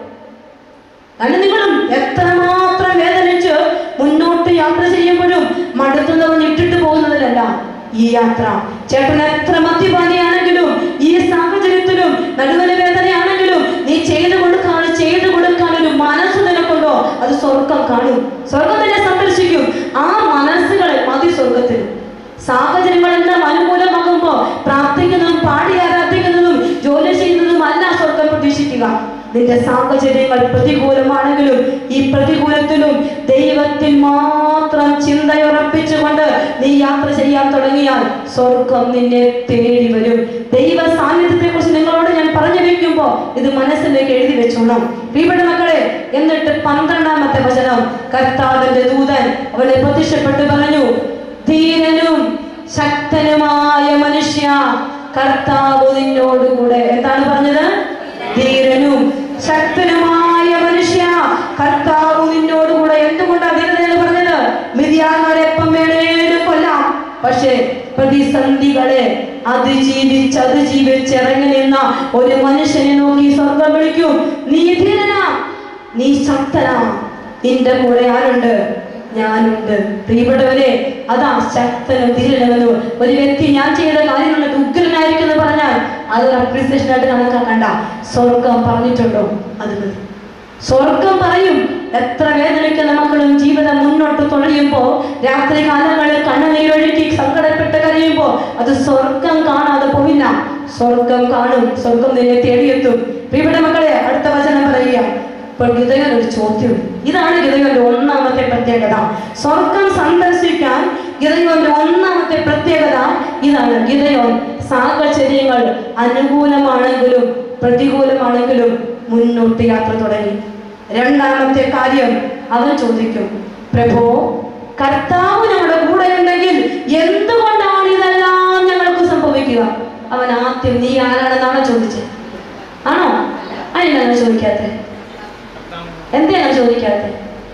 A: കാരണം നിങ്ങളും എത്രമാത്രം വേദനിച്ച് മുന്നോട്ട് യാത്ര ചെയ്യുമ്പോഴും മടുത്തുന്നവൻ ഇട്ടിട്ട് പോകുന്നതിലല്ല ഈ യാത്ര ചേട്ടൻ എത്ര മദ്യപാനിയാണെങ്കിലും ഈ സാഹചര്യത്തിലും നടുവല വേദനയാണെങ്കിലും നീ ചെയ്തു കൊടുക്കാൻ ചെയ്തു കൊടുക്കാൻ ഒരു മനസ്സ് നിനക്കുണ്ടോ അത് സ്വർഗം കാണും സ്വർഗം നിന്നെ സന്ദർശിക്കും ആ മനസ്സുകളെ മതി സ്വർഗത്തിൽ സാഹചര്യങ്ങളെല്ലാം അനുകൂലമാകുമ്പോ പ്രാർത്ഥിക്കുന്നതും പാടി ആരാധിക്കുന്നതും ജോലി ചെയ്യുന്നതും അല്ല സ്വർഗം പ്രതീക്ഷിക്കുക നിന്റെ സാഹചര്യങ്ങൾ പ്രതികൂലമാണെങ്കിലും ഈ പ്രതികൂലത്തിലും ദൈവത്തിൽ മാത്രം ചിന്തയുറപ്പിച്ചുകൊണ്ട് നീ യാത്ര ചെയ്യാൻ തുടങ്ങിയാൽ സ്വർഗം നിന്നെ തേടി വരും ദൈവ സാന്നിധ്യത്തെ കുറിച്ച് നിങ്ങളോട് ഞാൻ പറഞ്ഞു വെക്കുമ്പോ ഇത് മനസ്സിലേക്ക് എഴുതി വെച്ചോണം പ്രിയപ്പെട്ട മക്കളെ എന്നിട്ട് പന്ത്രണ്ടാമത്തെ വചനം കർത്താവിന്റെ ദൂതൻ അവനെ പ്രത്യക്ഷപ്പെട്ട് പറഞ്ഞു ധീരനും ശക്തനുമായ മനുഷ്യ കർത്താവ് നിന്നോടുകൂടെ എന്താണ് പറഞ്ഞത് ധീരനും ശക്തനുമായ മനുഷ്യ കർത്താവ് നിന്നോടുകൂടെ എന്തുകൊണ്ടാണ് ധീരത എന്ന് പറഞ്ഞത് മിതിയാനോരെപ്പം വേണേലും കൊല്ലാം പക്ഷേ പ്രതിസന്ധികളെ അതിജീവിച്ച് അതിജീവിച്ച് ഇറങ്ങി നിന്ന ഒരു മനുഷ്യനെ നോക്കി സ്വർഗം വിളിക്കും നീ ധീരനാ നീ ശക്തനാ നിന്റെ കൂടെ ആരുണ്ട് ഞാനുണ്ട് പ്രിയപ്പെട്ടവരെ അതാ ശക്തനും ധീരനുമെന്നു ഒരു വ്യക്തി ഞാൻ ചെയ്ത കാര്യം കണ്ടിട്ട് ഉഗ്രനായിരിക്കും എന്ന് പറഞ്ഞാൽ അതൊരു അപ്രീസിയേഷൻ ആയിട്ട് കണക്കാക്കണ്ട സ്വർഗം പറഞ്ഞിട്ടുണ്ടോ അത് മതി സ്വർഗം പറയും എത്ര വേദനിക്കുന്ന മക്കളും ജീവിതം മുന്നോട്ട് തുഴയുമ്പോ രാത്രി കാലങ്ങളിൽ കണ്ണുനീരൊഴുക്കി സങ്കടപ്പെട്ട് കരയുമ്പോ അത് സ്വർഗം കാണാതെ പോവില്ല സ്വർഗം കാണും സ്വർഗം നിന്നെ തേടിയെത്തും പ്രിയപ്പെട്ട മക്കളെ അടുത്ത വചനം പറയുക ഇപ്പോൾ ഗിതയോൻ ഒരു ചോദ്യം ഇതാണ് ഗിതയോന്റെ ഒന്നാമത്തെ പ്രത്യേകത സ്വർഗം സന്ദർശിക്കാൻ ഗിതയോന്റെ ഒന്നാമത്തെ പ്രത്യേകത ഇതാണ് ഗിതയോൻ സാഹചര്യങ്ങൾ അനുകൂലമാണെങ്കിലും പ്രതികൂലമാണെങ്കിലും മുന്നോട്ട് യാത്ര തുടങ്ങി രണ്ടാമത്തെ കാര്യം അവൻ ചോദിക്കും പ്രഭോ കർത്താവ് ഞങ്ങളുടെ കൂടെ ഉണ്ടെങ്കിൽ എന്തുകൊണ്ടാണ് ഇതെല്ലാം ഞങ്ങൾക്ക് സംഭവിക്കുക അവൻ ആദ്യം നീ ആരാണെന്നാണോ ചോദിച്ചത് ആണോ അതിനാണ് ചോദിക്കാത്തത് എന്തിനാണ് ചോദിക്കാത്തത്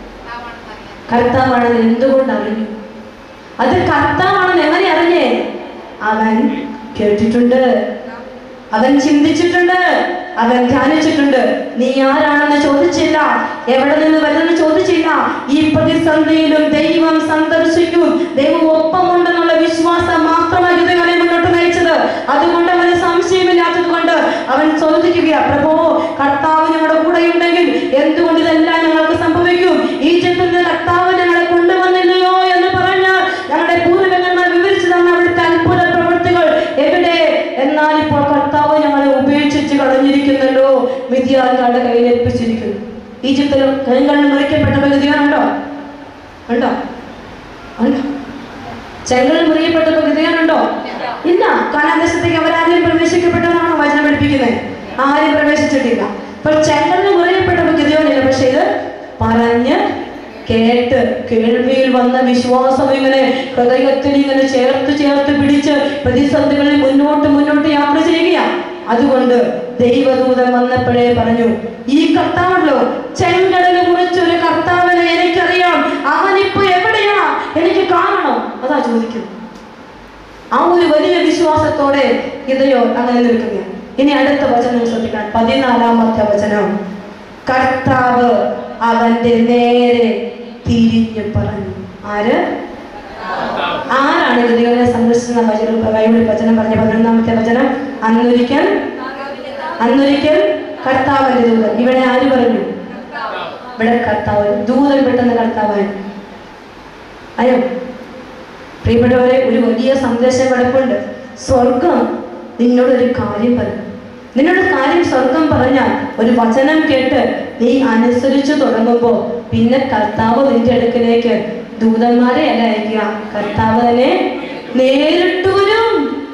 A: കർത്താവാണെന്ന് എന്തുകൊണ്ട് അറിഞ്ഞു അത് കർത്താവാണെന്ന് എങ്ങനെ അറിഞ്ഞേ അവൻ കേട്ടിട്ടുണ്ട് അവൻ ചിന്തിച്ചിട്ടുണ്ട് അവൻ ധ്യാനിച്ചിട്ടുണ്ട് നീ ആരാണെന്ന് ചോദിച്ചില്ല എവിടെ നിന്ന് വരുന്നെന്ന് ചോദിച്ചില്ല ഈ പ്രതിസന്ധിയിലും ദൈവം സന്ദർശിക്കും ദൈവം ഒപ്പമുണ്ടെന്നുള്ള വിശ്വാസം മാത്രമാണ് ഇതുവരെ മുന്നോട്ട് നയിച്ചത് അതുകൊണ്ട് അവന് സംശയം അവൻ ചോദിക്കുകയാ പ്രഭോ കർത്താവ് ഞങ്ങളുടെ കൂടെ ഉണ്ടെങ്കിൽ എന്തുകൊണ്ട് ഇതെല്ലാം ഞങ്ങൾക്ക് സംഭവിക്കും ഈജിപ്തിൽ നിന്ന് കർത്താവ് ഞങ്ങളെ കൊണ്ടുവന്നില്ലയോ എന്ന് പറഞ്ഞാൽ ഞങ്ങളുടെ പൂർവികന്മാർ വിവരിച്ചു തന്ന അവിടുത്തെ അത്ഭുത പ്രവൃത്തികൾ എവിടെ എന്നാൽ ഇപ്പോൾ കർത്താവ് ഞങ്ങളെ ഉപേക്ഷിച്ച് കളഞ്ഞിരിക്കുന്നല്ലോ മിഥ്യാന്മാരുടെ കയ്യിൽ ഏൽപ്പിച്ചിരിക്കുന്നു ഈജിപ്തിൽ കരിങ്കണ്ണ് മുറിക്കപ്പെട്ട ഗതിയാണുണ്ടോ ഉണ്ടോ ഉണ്ടോ ചെങ്കൽ മുറിയപ്പെട്ടപ്പോ ഗതിയാണുണ്ടോ ഇല്ല കാലാദേശത്തേക്ക് അവരാരെയും പ്രവേശിക്കപ്പെട്ടതാണോ വചനം പഠിപ്പിക്കുന്നത് ആരും പ്രവേശിച്ചിട്ടില്ല അപ്പൊ ചെങ്കലിന് മുറിയപ്പെട്ടപ്പോ ഗതിയോനില്ല പക്ഷെ ഇത് പറഞ്ഞ് കേട്ട് കേൾവിയിൽ വന്ന വിശ്വാസം ഇങ്ങനെ ഹൃദയത്തിൽ ഇങ്ങനെ ചേർത്ത് ചേർത്ത് പിടിച്ച് പ്രതിസന്ധികളിൽ മുന്നോട്ട് മുന്നോട്ട് യാത്ര ചെയ്യുകയാണ് അതുകൊണ്ട് ദൈവദൂതൻ വന്നപ്പോഴേ പറഞ്ഞു ഈ കർത്താവല്ലോ ചെങ്കടല് മുറിച്ചൊരു കർത്താവിനെ എനിക്കറിയാം അവനിപ്പോ എവിടെയാ എനിക്ക് കാണണം അതാ ചോദിക്കുന്നത് ആ ഒരു വലിയ വിശ്വാസത്തോടെ ഇതയോ അങ്ങനെ നിൽക്കുകയാണ് ഇനി അടുത്ത വചനം ശ്രദ്ധിക്കണം പതിനാലാമത്തെ വചനം കർത്താവ് അവന്റെ നേരെ തിരിഞ്ഞു പറഞ്ഞു ആര് ആരാണ് ഗതികളെ സന്ദർശിക്കുന്ന വചനം ബൈബിൾ വചനം പറഞ്ഞ പതിനൊന്നാമത്തെ വചനം അന്നൊരിക്കൽ അന്നൊരിക്കൽ കർത്താവിന്റെ ദൂതൻ ഇവിടെ ആര് പറഞ്ഞു ഇവിടെ കർത്താവ് ദൂതൻ പെട്ടെന്ന് കർത്താവായി അയ്യോ പ്രിയപ്പെട്ടവരെ ഒരു വലിയ സന്ദേശം കിടപ്പുണ്ട് സ്വർഗം നിന്നോടൊരു കാര്യം പറയും നിന്നോട് കാര്യം സ്വർഗം പറഞ്ഞാൽ ഒരു വചനം കേട്ട് നീ അനുസരിച്ചു തുടങ്ങുമ്പോൾ പിന്നെ കർത്താവ് നിന്റെ അടുക്കലേക്ക് ദൂതന്മാരെ അല്ല അയക്കുക കർത്താവ് തന്നെ നേരിട്ട് വരും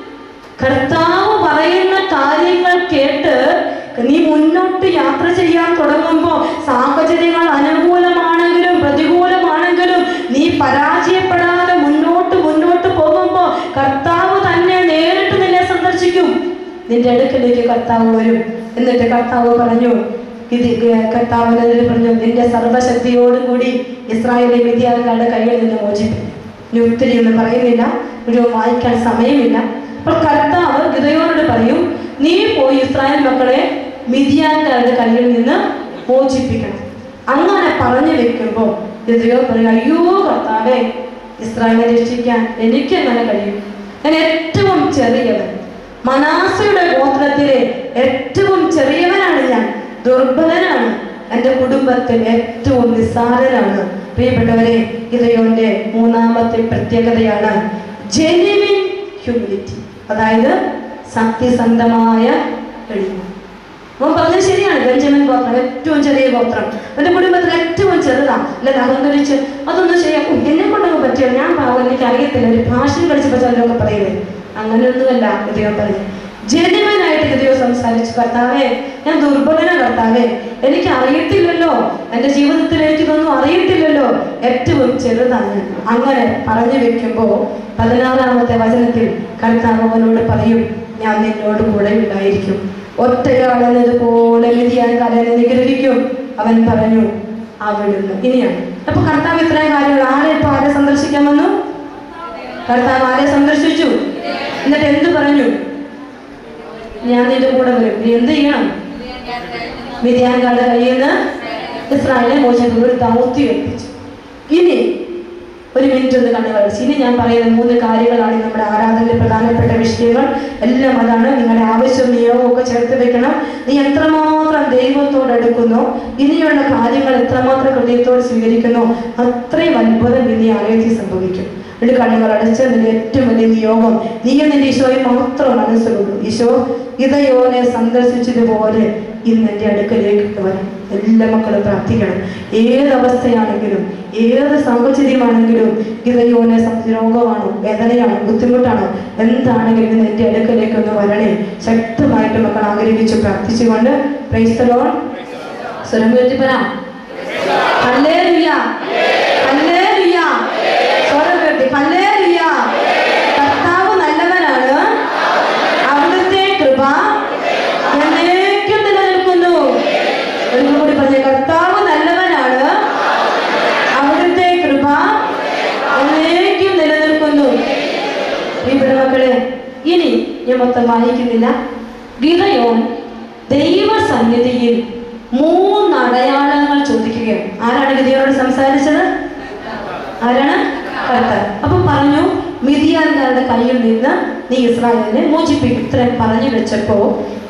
A: കർത്താവ് പറയുന്ന കാര്യങ്ങൾ കേട്ട് നീ മുന്നോട്ട് യാത്ര ചെയ്യാൻ തുടങ്ങുമ്പോൾ സാഹചര്യങ്ങൾ അനുകൂലമാണെങ്കിലും പ്രതികൂലമാണെങ്കിലും നീ പരാജയപ്പെടാതെ മുന്നോട്ട് മുന്നോട്ട് പോകുമ്പോൾ കർത്താവ് തന്നെ നേരിട്ട് നിന്നെ സന്ദർശിക്കും നിന്റെ അടുക്കലേക്ക് കർത്താവ് വരും എന്നിട്ട് കർത്താവ് പറഞ്ഞു ഇത് കർത്താവിനെതിരെ പറഞ്ഞു നിന്റെ സർവശക്തിയോടും കൂടി ഇസ്രായേലിലെ വിദ്യാർത്ഥികളുടെ കയ്യിൽ നിന്ന് മോചിപ്പിക്കും ഇനി ഒത്തിരി ഒന്നും പറയുന്നില്ല ഒരു വായിക്കാൻ സമയമില്ല അപ്പോൾ കർത്താവ് ഗിതയോനോട് പറയും നീ പോയി ഇസ്രായേൽ മക്കളെ മിതിയാൻകാരുടെ കയ്യിൽ നിന്ന് മോചിപ്പിക്കണം അങ്ങനെ പറഞ്ഞു വെക്കുമ്പോൾ ഗിതയോ പറയും അയ്യോ കർത്താവേ ഇസ്രായേലിനെ രക്ഷിക്കാൻ എനിക്ക് എങ്ങനെ കഴിയും ഞാൻ ഏറ്റവും ചെറിയവൻ മനാസയുടെ ഗോത്രത്തിലെ ഏറ്റവും ചെറിയവനാണ് ഞാൻ ദുർബലനാണ് എൻ്റെ കുടുംബത്തിൽ ഏറ്റവും നിസ്സാരനാണ് പ്രിയപ്പെട്ടവരെ ഇതയോന്റെ മൂന്നാമത്തെ പ്രത്യേകതയാണ് ജെനുവിൻ ഹ്യൂമിലിറ്റി അതായത് സത്യസന്ധമായ എളിമ അവൻ പറഞ്ഞത് ശരിയാണ് ബെഞ്ചമിൻ ഗോത്രം ഏറ്റവും ചെറിയ ഗോത്രം എന്റെ കുടുംബത്തിൽ ഏറ്റവും ചെറുതാ അല്ലെ അഹങ്കരിച്ച് അതൊന്നും ചെയ്യാം ഉം, എന്നെ കൊണ്ടൊക്കെ പറ്റിയോ ഞാൻ പാവം എനിക്ക് അറിയത്തില്ല ഒരു ഭാഷയും പഠിച്ചപ്പോൾ ചിലരൊക്കെ പറയുന്നത് അങ്ങനെയൊന്നുമല്ല ദൈവം പറഞ്ഞു ജനുവനായിട്ട് ദൈവം സംസാരിച്ചു കർത്താവേ ഞാൻ ദുർബലന കർത്താവേ എനിക്ക് അറിയത്തില്ലല്ലോ എൻ്റെ ജീവിതത്തിൽ എനിക്കിതൊന്നും അറിയത്തില്ലല്ലോ ഏറ്റവും ചെറുതാണ് അങ്ങനെ പറഞ്ഞു വെക്കുമ്പോൾ പതിനാറാമത്തെ വചനത്തിൽ കർത്താവ് അവനോട് പറയും ഞാൻ നിന്നോട് കൂടെ ഉണ്ടായിരിക്കും ഒറ്റയാളെന്നതുപോലെ വിധിയാൻ കലനെ നിഗ്രഹിക്കും അവൻ പറഞ്ഞു അവിടുന്ന് ഇനിയാണ് അപ്പൊ കർത്താവ് ഇത്രയും കാര്യങ്ങൾ ആരെ ഇപ്പൊ ആരെ സന്ദർശിക്കാൻ വന്നു കർത്താവ് ആരെ സന്ദർശിച്ചു എന്നിട്ട് എന്ത് പറഞ്ഞു ഞാൻ നിന്റെ കൂടെ വരും നീ എന്ത് ചെയ്യണം മിതിയാൻകാരുടെ കയ്യിൽ നിന്ന് ഇസ്രായേലിനെ മോചിപ്പിക്കുന്ന ഒരു ദൗത്യം ഏൽപ്പിച്ചു ഇനി ഒരു മിനിറ്റ് ഒന്ന് കണ്ണു കളിച്ച് ഇനി ഞാൻ പറയുന്ന മൂന്ന് കാര്യങ്ങളാണ് നമ്മുടെ ആരാധനയിൽ പ്രധാനപ്പെട്ട വിഷയങ്ങൾ എല്ലാം അതാണ് നിങ്ങളുടെ ആവശ്യവും നിയമവും ഒക്കെ ചേർത്ത് വെക്കണം നീ എത്രമാത്രം ദൈവത്തോട് അടുക്കുന്നോ ഇനിയുള്ള കാര്യങ്ങൾ എത്രമാത്രം ഹൃദയത്തോട് സ്വീകരിക്കുന്നോ അത്രയും അത്ഭുതം ഇനി ആലയത്തിൽ സംഭവിക്കും ഒരു കണ്ണുകൾ അടച്ച് നിന്റെ ഏറ്റവും വലിയ നിയോഗം നീ നിന്റെ ഈശോയെ മാത്രം മനസ്സിലുള്ളൂ ഈശോ ഇതയോനെ സന്ദർശിച്ചതുപോലെ ഇന്ന് എൻ്റെ അടുക്കലേക്ക് വരണം എല്ലാ മക്കളും പ്രാർത്ഥിക്കണം ഏതവസ്ഥയാണെങ്കിലും ഏത് സാഹചര്യമാണെങ്കിലും ഇതയോനെ സംബന്ധിച്ച് രോഗമാണോ വേദനയാണോ ബുദ്ധിമുട്ടാണോ എന്താണെങ്കിലും ഇന്ന് എൻ്റെ അടുക്കലേക്ക് ഒന്ന് വരണേ ശക്തമായിട്ട് മക്കൾ ആഗ്രഹിച്ച് പ്രാർത്ഥിച്ചുകൊണ്ട് പ്രൈസ്തലോൺ സ്വരം ഉയർത്തി പറ ഹല്ലേലൂയ ഹല്ലേലൂയ സ്വരം ഉയർത്തി ഹല്ലേലൂയ കർത്താവ് നല്ലവനാണ് അവിടുത്തെ കൃപ എന്നേക്കും നിലനിൽക്കുന്നു ഒന്നും കൂടി പറഞ്ഞ കർത്താവ് നല്ലവനാണ് അവിടുത്തെ കൃപ എന്നേക്കും നിലനിൽക്കുന്നു ഇവിടെ മക്കളെ ഇനി ഞാൻ മൊത്തം വായിക്കുന്നില്ല ഗിതയോൻ ദൈവസന്നിധിയിൽ മൂന്ന് അടയാളങ്ങൾ ചോദിക്കുകയാണ് ആരാണ് ഗിതയോട് സംസാരിച്ചത് ആരാണ് കർത്താവ് അപ്പൊ പറഞ്ഞു മിതിയാൻകാരുടെ കയ്യിൽ നിന്ന് നീ ഇസ്രായേലിനെ മോചിപ്പിക്കും ഇത്രയും പറഞ്ഞു വെച്ചപ്പോ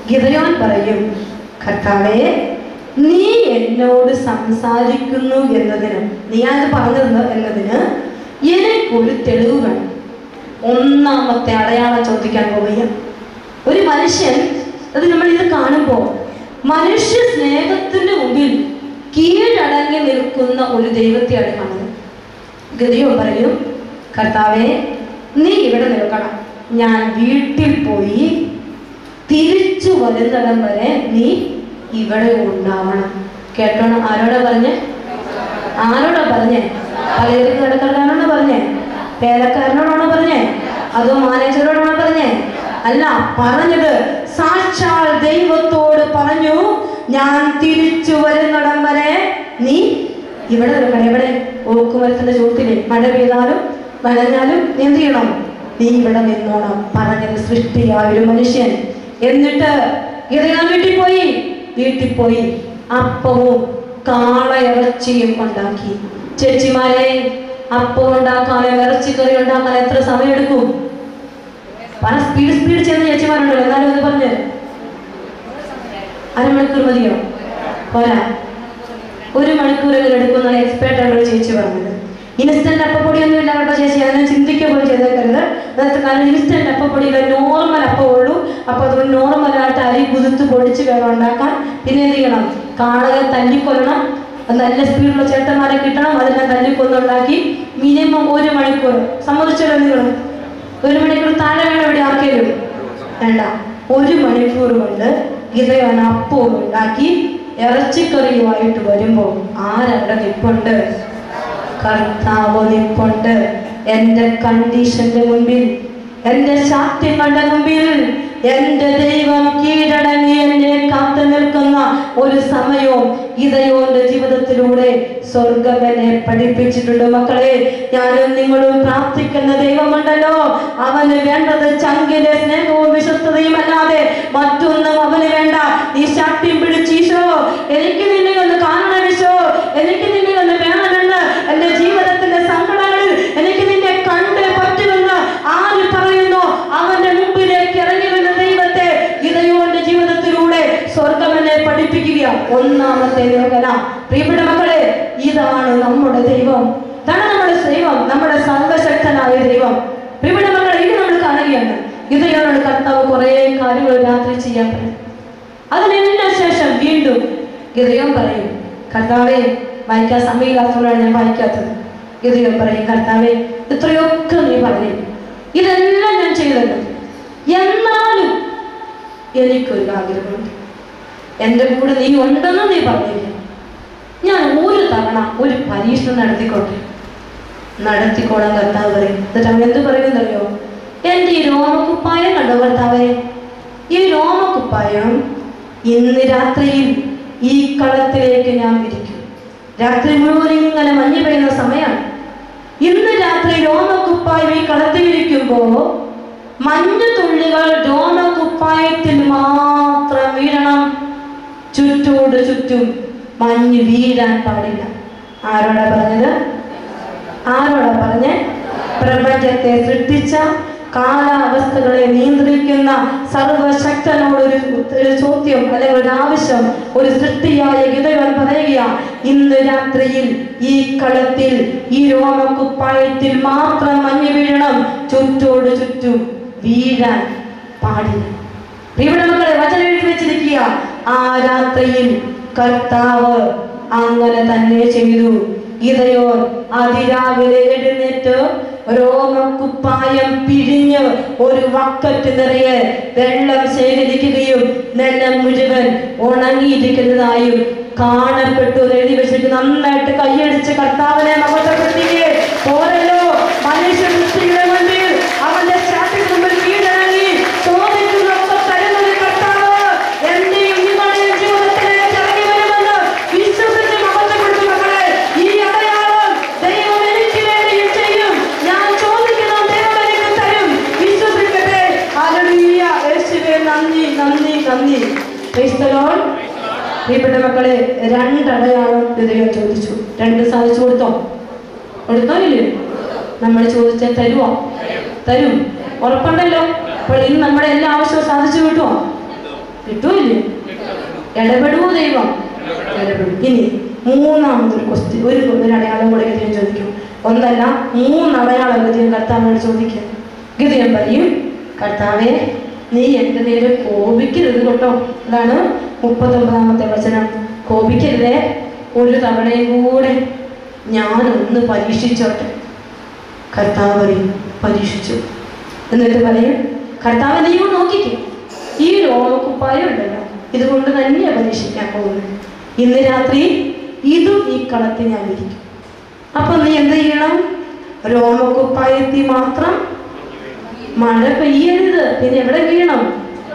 A: ഗിതയോൻ പറയും കർത്താവേ നീ എന്നോട് സംസാരിക്കുന്നു എന്നതിന് നീ അത് പറഞ്ഞത് എന്നതിന് എനിക്കൊരു തെളിവ് വേണം ഒന്നാമത്തെ അടയാളം ചോദിക്കാൻ പോവുക ഒരു മനുഷ്യൻ അത് നമ്മൾ ഇത് കാണുമ്പോൾ മനുഷ്യ സ്നേഹത്തിന് മുമ്പിൽ കീഴടങ്ങി നിൽക്കുന്ന ഒരു ദൈവത്തെയാണ് കാണുന്നത് ഗതിയോ പറയും കർത്താവെ നീ ഇവിടെ നിൽക്കണം ഞാൻ വീട്ടിൽ പോയി തിരിച്ചു വരുന്നിടം വരെ നീ ഇവിടെ ഉണ്ടാവണം കേട്ടോണം ആരോടാ പറഞ്ഞേ ആരോടാ പറഞ്ഞേ പലചരക്ക് കടക്കാരനാണോ പറഞ്ഞേ പേരക്കാരനോടാണോ പറഞ്ഞേ അതോ മാനേജറോടാണോ പറഞ്ഞേ അല്ല പറഞ്ഞത് സാക്ഷാൽ ദൈവത്തോട് പറഞ്ഞു ഞാൻ തിരിച്ചു വരുന്നിടം വരെ നീ ഇവിടെ നിൽക്കണം എവിടെ ഓക്കുമരത്തിന്റെ ചുവട്ടില് മഴ പെയ്താലും നനഞ്ഞാലും നീ എന്ത് ചെയ്യണം നീ ഇവിടെ നിന്നോണം പറഞ്ഞത് സൃഷ്ടിയായ ഒരു മനുഷ്യൻ എന്നിട്ട് ഇതയാൻ വീട്ടിൽ പോയി വീട്ടിൽ പോയി അപ്പവും കാളയിറച്ചിയും ഉണ്ടാക്കി ചേച്ചിമാരെ അപ്പം ഉണ്ടാക്കാനും ഇറച്ചിക്കറി ഉണ്ടാക്കാൻ എത്ര സമയമെടുക്കും പല സ്പീഡ് സ്പീഡ് ചെയ്യുന്ന ചേച്ചിമാരുണ്ടല്ലോ എന്നാലും ഒന്ന് പറഞ്ഞു അരമണിക്കൂർ മതിയോ പോരാ ഒരു മണിക്കൂറെങ്കിലും എടുക്കുന്ന എക്സ്പേർട്ട് ആണ് ഒരു ചേച്ചി പറഞ്ഞത് ഇൻസ്റ്റന്റ് അപ്പപ്പൊടിയൊന്നും ഇല്ല കേട്ടോ ചേച്ചി അതിനെ ചിന്തിക്കുക പോലും ചെയ്തേക്കരുത് അതായത് കാരണം ഇൻസ്റ്റന്റ് അപ്പപ്പൊടിയില്ല നോർമൽ അപ്പം ഉള്ളൂ അപ്പോൾ അതുകൊണ്ട് നോർമലായിട്ട് അരി കുതിർത്ത് പൊടിച്ച് വേണം ഉണ്ടാക്കാൻ പിന്നെ എന്ത് ചെയ്യണം കാളയെ തല്ലിക്കൊല്ലണം അത് നല്ല സ്പീഡുള്ള ചേട്ടന്മാരെ കിട്ടണം അതിനെ തല്ലിക്കൊന്നുണ്ടാക്കി മിനിമം ഒരു മണിക്കൂർ സമ്മതിച്ചല്ലോ നിങ്ങൾ ഒരു മണിക്കൂർ താഴെ വേണം ഇവിടെ ആർക്കേലും വേണ്ട ഒരു മണിക്കൂർ കൊണ്ട് ഇതയാണ് അപ്പവും ഉണ്ടാക്കി ഇറച്ചിക്കറിയുമായിട്ട് വരുമ്പോൾ ആരവിടെ നിപ്പുണ്ട് കർത്താവ് നിപ്പുണ്ട് എൻ്റെ കണ്ടീഷന്റെ മുമ്പിൽ എൻ്റെ ശാക്തികളുടെ മുമ്പിൽ എൻ്റെ ദൈവം കീഴടങ്ങി എന്നെ കാത്തു നിൽക്കുന്ന ഒരു സമയവും ഇതയോന്റെ ജീവിതത്തിലൂടെ സ്വർഗം എന്നെ പഠിപ്പിച്ചിട്ടുണ്ട് മക്കളെ ഞാനും നിങ്ങളും പ്രാർത്ഥിക്കുന്ന ദൈവമുണ്ടല്ലോ അവന് വേണ്ടത് ചങ്കിലെ സ്നേഹവും വിശ്വസ്തതയും അല്ലാതെ മറ്റൊന്നും അവന് വേണ്ട ഈ ശക്തി പിടിച്ചീശോ എനിക്ക് നിന്നെ ഒന്ന് കാണണം ഈശോ എനിക്ക് നിന്നെ ഒന്ന് വേണമെന്ന് എന്റെ ജീവിതത്തിന്റെ സങ്കടങ്ങളിൽ എനിക്ക് നിന്നെ കണ്ട് പറ്റുമെന്ന് ആര് പറയുന്നു അവന്റെ മുമ്പിലേക്ക് ഇറങ്ങി വന്ന ദൈവത്തെ ഇതയോന്റെ ജീവിതത്തിലൂടെ സ്വർഗം എന്നെ പഠിപ്പിക്കുക ഒന്നാമത്തെ ലേഖന പ്രിയപ്പെട്ട മക്കളെ ഇതാണ് നമ്മുടെ ദൈവം ഇതാണ് നമ്മുടെ ദൈവം നമ്മുടെ സർവശക്തനായ ദൈവം പ്രിയപ്പെട്ട മക്കളെ ഇത് നമ്മൾ കാണുകയാണ് ഇതയോട് കർത്താവ് കുറെ കാര്യങ്ങൾ രാത്രി ചെയ്യാൻ പറയും അതിനെല്ലാം ശേഷം വീണ്ടും ഗിതയം പറയും കർത്താവെ വായിക്കാൻ സമയമില്ലാത്തതുകൊണ്ടാണ് ഞാൻ വായിക്കാത്തത് ഗിതയം പറയും കർത്താവെ ഇത്രയൊക്കെ നീ പറഞ്ഞു ഇതെല്ലാം ഞാൻ ചെയ്തല്ലോ എന്നാലും എനിക്കൊരു ആഗ്രഹമുണ്ട് എൻ്റെ കൂടെ നീ ഉണ്ടെന്ന് നീ പറഞ്ഞില്ല ഞാൻ ഒരു തവണ ഒരു പരീക്ഷണം നടത്തിക്കോട്ടെ നടത്തിക്കോളാം കർത്താവ് പറയും എന്നിട്ട് അവൻ എന്ത് പറയുന്നറിയോ എൻ്റെ ഈ രോമക്കുപ്പായം കണ്ടോ കർത്താവേ ഈ രോമക്കുപ്പായം ഇന്ന് രാത്രിയിൽ ഈ കളത്തിലേക്ക് ഞാൻ വിരിക്കും രാത്രി മുഴുവൻ ഇങ്ങനെ മഞ്ഞ് പെയ്യുന്ന സമയമാണ് ഇന്ന് രാത്രി രോമക്കുപ്പായം ഈ കളത്തിൽ വിരിക്കുമ്പോ മഞ്ഞു തുള്ളികൾ രോമക്കുപ്പായത്തിൽ മാത്രം വീഴണം ചുറ്റോട് ചുറ്റും മഞ്ഞ് വീഴാൻ പാടില്ല ആരോടാ പറഞ്ഞത് ആരോടാ പറഞ്ഞേ പ്രപഞ്ചത്തെ സൃഷ്ടിച്ച കാലാവസ്ഥകളെ നിയന്ത്രിക്കുന്ന സർവശക്തനോട് ഒരു ഒരു ചോദ്യം അല്ലെങ്കിൽ ഒരു ആവശ്യം ഒരു സൃഷ്ടിയായ ഗിതവൻ പറയുക ഇന്ന് രാത്രിയിൽ ഈ കളത്തിൽ ഈ രോമക്കുപ്പായത്തിൽ മാത്രം മഞ്ഞ് വീഴണം ചുറ്റോട് ചുറ്റും വീഴാൻ പാടില്ല ഇവിടെ മക്കളെ വചനം എഴുതി വെച്ചിരിക്കുക ആ രാത്രിയിൽ കർത്താവ് അങ്ങനെ തന്നെ ചെയ്തു ഇതയോർ അതിരാവിലെ എഴുന്നേറ്റ് രോമക്കുപ്പായം പിഴിഞ്ഞ് ഒരു വക്കറ്റ് നിറയെ വെള്ളം ശേഖരിക്കുകയും നെല്ലം മുഴുവൻ ഉണങ്ങിയിരിക്കുന്നതായും കാണപ്പെട്ടു എന്ന് എഴുതി വെച്ചിട്ട് നന്നായിട്ട് കൈയടിച്ച് കർത്താവിനെ മഹത്വപ്പെടുത്തുകയെ പോരല്ലോ മനുഷ്യ സൃഷ്ടിയുടെ മുൻപിൽ അവന്റെ ശാസ്ത്രി മുമ്പിൽ കീഴടങ്ങി ചോദിക്കുന്നൊക്കെ തരുന്നത് കർത്താവ് എന്റെയും നിങ്ങളുടെയും ജീവിതത്തിലേക്ക് ഇറങ്ങി വരുമെന്ന് വിശ്വസിച്ച് മഹത്വപ്പെടുത്തും മക്കളെ ഈ അടയാളം ദൈവം എനിക്ക് വേണ്ടിയും ചെയ്യും ഞാൻ ചോദിക്കുന്ന ദൈവം എനിക്ക് തരും വിശ്വസിക്കട്ടെ ഹല്ലേലൂയ യേശുവേ നന്ദി നന്ദി നന്ദി Praise the Lord. പ്രിയപ്പെട്ട മക്കളെ രണ്ടടയാളം ദൈവം ചോദിച്ചു രണ്ട് സാധിച്ചു കൊടുത്തോ കൊടുത്തോ ഇല്ലേ നമ്മൾ ചോദിച്ചാൽ തരുമോ തരും ഉറപ്പുണ്ടല്ലോ അപ്പോൾ ഇന്ന് നമ്മുടെ എല്ലാ ആവശ്യവും സാധിച്ചു കിട്ടുമോ കിട്ടൂല്ലേ ഇടപെടുവോ ദൈവം ഇടപെടും ഇനി മൂന്നാമതൊരു ക്വസ്റ്റ്യൻ ഒരു ഒരു അടയാളം കൂടെ ഗതിയും ചോദിക്കും ഒന്നല്ല മൂന്ന് അടയാളം ഗതിയും കർത്താവിനോട് ചോദിക്കും ഗതിയും പറയും കർത്താവെ നീ എൻ്റെ നേരെ കോപിക്കരുത് കേട്ടോ അതാണ് മുപ്പത്തൊമ്പതാമത്തെ വചനം കോപിക്കരുതേ ഒരു തവണയും കൂടെ ഞാനൊന്ന് പരീക്ഷിച്ചോട്ടെ കർത്താവ് പറയും പരീക്ഷിച്ചു എന്നിട്ട് പറയും കർത്താവ് നീയോ നോക്കിക്കേ ഈ രോമക്കുപ്പായം ഉണ്ടല്ലോ ഇതുകൊണ്ട് തന്നെയാണ് പരീക്ഷിക്കാൻ പോകുന്നത് ഇന്ന് രാത്രി ഇതും ഈ കളത്തിൽ ഞാൻ വിരിക്കും അപ്പൊ നീ എന്ത് ചെയ്യണം രോമക്കുപ്പായത്തിൽ മാത്രം മഴ പെയ്യരുത് പിന്നെ എവിടെ വീഴണം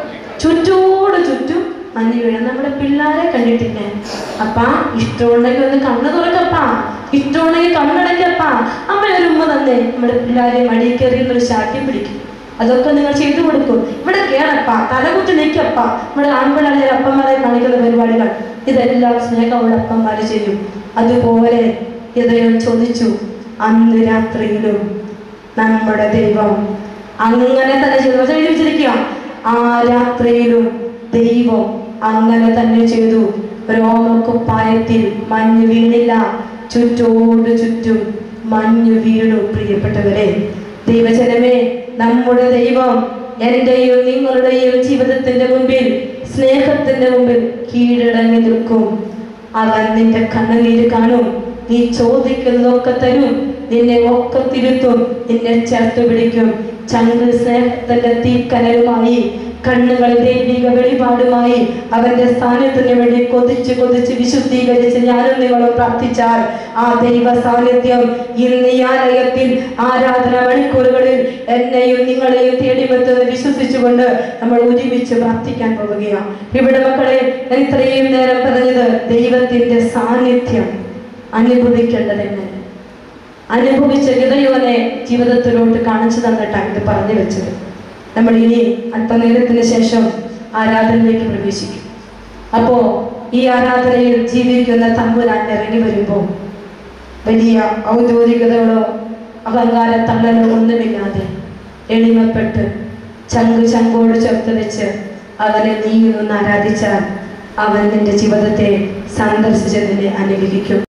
A: ചുറ്റോട് ചുറ്റും മഞ്ഞ് വീഴണം നമ്മുടെ പിള്ളേരെ കണ്ടിട്ടില്ലേ അപ്പാ ഇഷ്ടമുണ്ടെങ്കിൽ ഒന്ന് കണ്ണ് തുറക്കപ്പാ ഇഷ്ടമുണ്ടെങ്കിൽ കണ്ണടയ്ക്കപ്പാ അമ്മ ഒരു ഉമ്മ തന്നെ നമ്മുടെ പിള്ളേരെ മടി കയറി ഒരു ശാഠ്യം പിടിക്കും അതൊക്കെ നിങ്ങൾ ചെയ്തു കൊടുക്കും ഇവിടെ കേറപ്പ തലകുത്തി നിൽക്കപ്പ നമ്മുടെ ആൺപിള്ളേരെ അപ്പന്മാരെ കാണിക്കുന്ന പരിപാടികൾ ഇതെല്ലാം സ്നേഹമുള്ള അപ്പന്മാര് ചെയ്യും അതുപോലെ ഇദ്ദേഹം ചോദിച്ചു അന്ന് രാത്രിയിലും നമ്മുടെ ദൈവം അങ്ങനെ തന്നെ ചെയ്തു പക്ഷെ എഴുതി വെച്ചിരിക്കുക ആ രാത്രിയിലും ദൈവം അങ്ങനെ തന്നെ ചെയ്തു രോമക്കുപ്പായത്തിൽ മഞ്ഞ് വീണില്ല ചുറ്റോട് ചുറ്റും മഞ്ഞ് വീണു പ്രിയപ്പെട്ടവരെ ദൈവജനമേ നമ്മുടെ ദൈവം എന്റെയും നിങ്ങളുടെയും ജീവിതത്തിന്റെ മുമ്പിൽ സ്നേഹത്തിന്റെ മുമ്പിൽ കീഴടങ്ങി നിൽക്കും അവൻ നിന്റെ കണ്ണുനീര് കാണും നീ ചോദിക്കുന്നതൊക്കെ തരും നിന്നെ ഒക്കെ തിരുത്തും നിന്നെ ചേർത്ത് പിടിക്കും ചങ്ക് സ്നേഹത്തിന്റെ തീക്കനലുമായി കണ്ണുകൾ ദൈവിക വെളിപാടുമായി അവന്റെ സ്ഥാനത്തിന് വേണ്ടി കൊതിച്ച് കൊതിച്ച് വിശുദ്ധീകരിച്ച് ഞാനും നിങ്ങളും പ്രാർത്ഥിച്ചാൽ ആ ദൈവ സാന്നിധ്യം ഇന്ന് ഈ ആലയത്തിൽ ആരാധന മണിക്കൂറുകളിൽ എന്നെയും നിങ്ങളെയും തേടിമെത്തുന്നത് വിശ്വസിച്ചുകൊണ്ട് നമ്മൾ ഒരുമിച്ച് പ്രാർത്ഥിക്കാൻ പോവുകയാണ് ഇവിടെ മക്കളെ ഞാൻ ഇത്രയും നേരം പറഞ്ഞത് ദൈവത്തിന്റെ സാന്നിധ്യം അനുഭവിക്കേണ്ടത് എങ്ങനെ അനുഭവിച്ച ഗതയോനെ ജീവിതത്തിലോട്ട് കാണിച്ചു തന്നിട്ടാണ് ഇത് പറഞ്ഞു വെച്ചത് നമ്മൾ ഇനി അല്പനേരത്തിന് ശേഷം ആരാധനയിലേക്ക് പ്രവേശിക്കും അപ്പോ ഈ ആരാധനയിൽ ജീവിക്കുന്ന തമ്പുരാൻ ഇറങ്ങി വരുമ്പോൾ വലിയ ഔദ്യോഗികതകളോ അഹങ്കാര തള്ളലോ ഒന്നുമില്ലാതെ എളിമപ്പെട്ട് ചങ്ക് ചങ്കോട് ചേർത്ത് വെച്ച് അവനെ നീ ഒന്ന് ആരാധിച്ചാൽ അവൻ നിന്റെ ജീവിതത്തെ സന്ദർശിച്ച് നിന്നെ അനുഗ്രഹിക്കും